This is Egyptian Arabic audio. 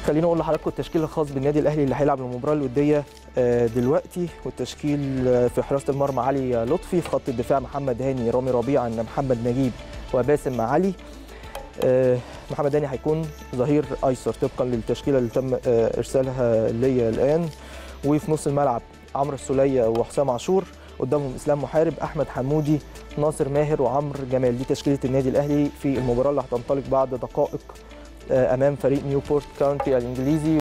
خليني اقول لحضراتكم التشكيل الخاص بالنادي الاهلي اللي هيلعب المباراه الوديه آه، دلوقتي والتشكيل آه، في حراسه المرمى علي لطفي في خط الدفاع محمد هاني رامي ربيعه محمد نجيب وباسم علي آه، محمد هاني هيكون ظهير ايسر طبقا للتشكيله اللي تم آه، ارسالها ليا الان وفي نص الملعب عمرو السوليه وحسام عاشور قدامهم اسلام محارب احمد حمودي ناصر ماهر وعمرو جمال دي تشكيله النادي الاهلي في المباراه اللي هتنطلق بعد دقائق آه، امام فريق نيوبورت كاونتي الانجليزي